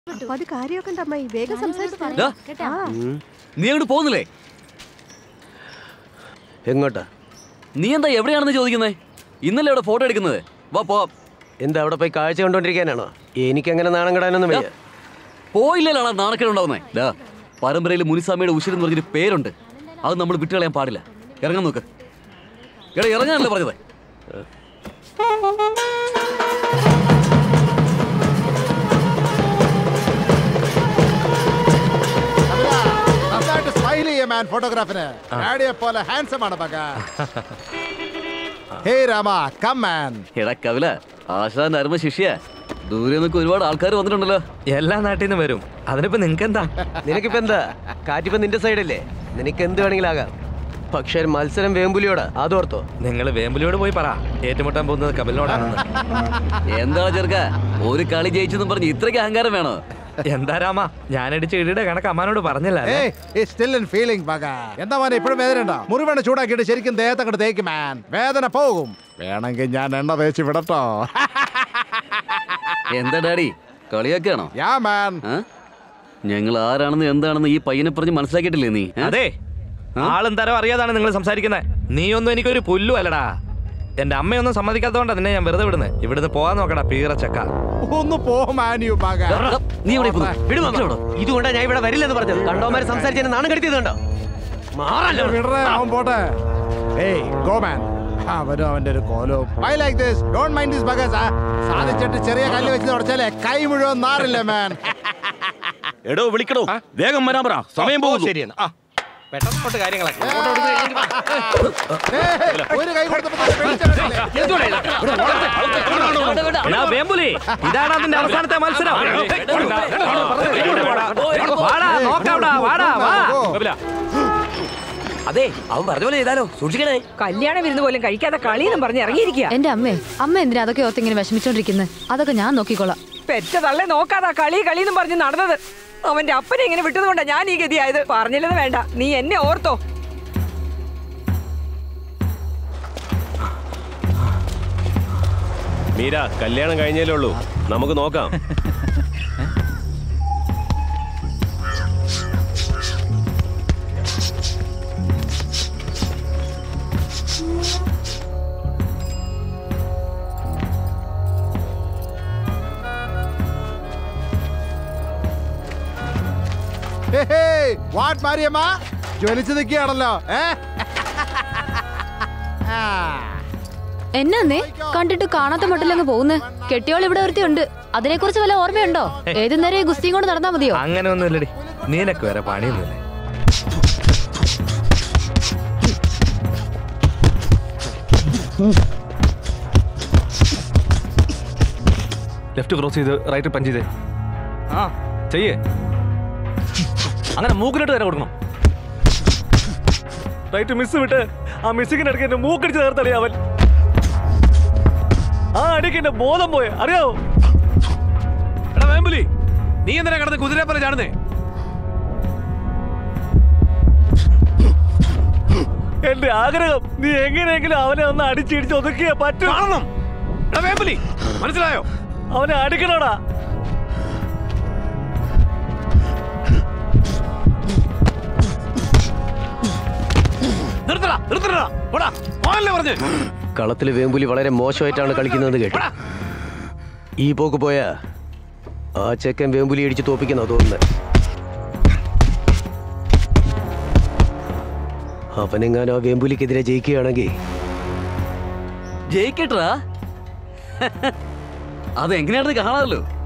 അപ്പൊ അത് കാര്യമൊക്കെ ഉണ്ട് അമ്മായി വേഗം സംസാരിച്ചു ഡാ, ആ നീ അങ്ങോട്ട് പോകുന്നില്ലേ എങ്ങോട്ടാ നീ എന്താ എവിടെയാണെന്ന് ചോദിക്കുന്നേ ഇന്നലെ അവിടെ ഫോട്ടോ എടുക്കുന്നത് വാ പോ എന്താ അവിടെ പോയി കാഴ്ച കണ്ടോണ്ടിരിക്കാനാണോ എനിക്കങ്ങനെ നാണം കെടാനൊന്നും വയ്യ പോയില്ലാണ് നാണക്കേടുണ്ടാവുന്നേ ഡാ പരമ്പരയിൽ മുനിസ്വാമിയുടെ ഉശിരം എന്ന് പറഞ്ഞൊരു പേരുണ്ട് അത് നമ്മൾ വിട്ടുകളയാൻ പാടില്ല ഇറങ്ങാൻ നോക്ക് എടാ ഇറങ്ങാനല്ലേ പറഞ്ഞത് നന്നായിട്ട് സ്മൈൽ ചെയ്യ മാൻ ഫോട്ടോഗ്രാഫിന് ഡാഡിയെ പോലെ ഹാൻസം ആണ് പക ഹേ രാമ കം മാൻ എടാ കവില ആശാന്റെ അരുമ ശിഷ്യ ദൂരെ നിന്നൊക്കെ ഒരുപാട് ആൾക്കാർ വന്നിട്ടുണ്ടല്ലോ എല്ലാ നാട്ടിൽ നിന്ന് വരും അതിനിപ്പോ നിങ്ങൾക്ക് എന്താ നിനക്കിപ്പോ എന്താ കാറ്റിപ്പോ നിന്റെ സൈഡല്ലേ നിനക്ക് എന്ത് വേണമെങ്കിലും ആകാം പക്ഷെ മത്സരം വേമ്പുലിയോടാ അതോർത്തോ നിങ്ങൾ വേമ്പലിയോട് പോയി പറ ഏറ്റുമുട്ടാൻ പോകുന്നത് കപിലിനോടാണെന്ന് എന്താണ് ചെറുക്ക ഒരു കളി ജയിച്ചെന്നും പറഞ്ഞ് ഇത്രയ്ക്ക് അഹങ്കാരം വേണോ എന്താ രാമ ഞാനടിച്ച ഇടിയുടെ കണക്ക് അമ്മാനോട് പറഞ്ഞില്ല ഏയ് സ്റ്റിൽ ഇൻ ഫീലിംഗ് പക എന്താ മോനെ ഇപ്പോഴും വേദന ഉണ്ടോ മുറിവേണ ചൂടാക്കിയിട്ട് ശരിക്കും ദേഹത്ത് അങ്ങോട്ട് തേക്ക് മാൻ വേദന പോകും വേണമെങ്കിൽ ഞാൻ എണ്ണ തേച്ച് വിടട്ടോ എന്താ ഡാഡി കളിയാക്കാണോ യാ മാൻ ആ? ഞങ്ങൾ ആരാണെന്ന് എന്താണെന്ന് ഈ പയ്യനെ പറഞ്ഞ് മനസ്സിലാക്കിയിട്ടില്ലേ നീ ഏ? അതെ ആളും തരം അറിയാതാണ് നിങ്ങൾ സംസാരിക്കുന്നത് നീയൊന്നും എനിക്കൊരു പുല്ലു അല്ലടാ എന്റെ അമ്മയൊന്നും സമ്മതിക്കാത്തതുകൊണ്ടാ നിന്നെ ഞാൻ വെറുതെ വിടുന്നത് ഇവിടുന്ന് പോകാൻ നോക്കടാ പീറ ചക്ക ഒന്ന് പോ മാനിയു പക ഡാ, ഡാ, നീ എവിടെ പോകുന്നു ഇതുകൊണ്ടാ ഞാൻ ഇവിടെ വരില്ലെന്ന് പറഞ്ഞത് കണ്ടോമാര് സംസാരിച്ചതിന് നാണം കെടുത്തിയത് കണ്ടോ മാറല്ലോ വിടറേ അവൻ പോട്ടെ ഏയ് ഗോ മാൻ അവനും അവന്റെ ഒരു കോലവും I like this don't mind this bugs സാധിച്ചിട്ട് ചെറിയ കല്ല് വെച്ച് തുടച്ചാലേ കൈ മുഴുവൻ നാറില്ല മാൻ എടോ വിളിക്കടോ വേഗം വരാൻ പറ സമയം പോകുന്നു ശരിയെന്നാ ആ പെട്ടെന്ന് കാര്യങ്ങളൊക്കെ ഒരു കൈ കൊടുത്തപ്പോ തന്നെ വെളിച്ചം കണ്ടില്ലേ? എടാ, വേമ്പുലി ഇതാണ് അതിന്റെ അവസാനത്തെ മത്സരം വാടാ നോക്കാവിടാ വാടാ വാ അതെ അവൻ പറഞ്ഞ പോലെ ചെയ്താലോ സൂക്ഷിക്കണേ കല്യാണ വിരുന്ന് പോലും കഴിക്കാതെ കളിയെന്നും പറഞ്ഞ് ഇറങ്ങിയിരിക്കുക എന്റെ അമ്മേ അമ്മ എന്തിനാ അതൊക്കെ ഓർത്ത് ഇങ്ങനെ വിഷമിച്ചോണ്ടിരിക്കുന്നത് അതൊക്കെ ഞാൻ നോക്കിക്കോളാം പെറ്റ തള്ളെ നോക്കാതാ കളി കളിയെന്നും പറഞ്ഞ് നടന്നത് അവന്റെ അപ്പനെ ഇങ്ങനെ വിട്ടതുകൊണ്ടാ ഞാൻ ഈ ഗതിയായത് പറഞ്ഞില്ലെന്ന് വേണ്ട നീ എന്നെ ഓർത്തോ മീര കല്യാണം കഴിഞ്ഞല്ലേ ഉള്ളൂ നമുക്ക് നോക്കാം ഹേ, ഹേ, വാട്ട് മാരിയമ്മ ജ്വലിച്ചു നിൽക്കുകയാണല്ലോ ഏ ആ. എന്നാന്നേ കണ്ടിട്ട് കാണാത്ത മട്ടിലങ്ങ് പോകുന്നേ കെട്ടിയോൾ ഇവിടെ ഒരുത്തി ഉണ്ട് അതിനെ കുറിച്ച് വല്ല ഓർമ്മയുണ്ടോ ഏത് നേരം ഈ ഗുസ്തിയും കൊണ്ട് നടന്നാ മതിയോ അങ്ങനെ ഒന്നുമില്ലടി നിനക്ക് വേറെ പണിയൊന്നുമില്ലേ ലെഫ്റ്റ് ക്രോസ് ചെയ്ത് റൈറ്റ് പഞ്ച് ചെയ്തേ ആ ചെയ്യേ അങ്ങനെ മൂക്കിലിട്ട് തന്നെ കൊടുക്കണം റൈറ്റ് മിസ് വിട്ട് ആ മിസ്സിങ്ങിന്റെ ഇടയ്ക്ക് എന്റെ മൂക്കടിച്ച് നേർത്തളിയാ അവൻ ആ അടിക്ക് എന്റെ ബോധം പോയെ അറിയാവോ എടാ വേമ്പുലി നീ എന്തിനാ കിടന്ന് കുതിരയെ പോലെ ചാടുന്നേ എന്റെ ആഗ്രഹം നീ എങ്ങനെയെങ്കിലും അവനെ ഒന്ന് അടിച്ചിടിച്ച് ഒതുക്കിയേ പറ്റൂ കാണണം എടാ വേമ്പുലി മനസ്സിലായോ അവനെ അടിക്കണോടാ നിർത്തടാ നിർത്തടാ പോടാ പോകല്ലേ പറഞ്ഞു കളത്തിൽ വേമ്പുലി വളരെ മോശമായിട്ടാണ് കളിക്കുന്നത് കേട്ടു ഈ പോക്ക് പോയാ ആ ചെക്കൻ വേമ്പുലി അടിച്ച് തോപ്പിക്കുന്ന തോന്നുന്നത് അവനെങ്ങാനും ആ വേമ്പുലിക്കെതിരെ ജയിക്കുകയാണെങ്കിൽ ജയിക്കട്ടാ അതെങ്ങനെയാണെന്ന് കാണാമല്ലോ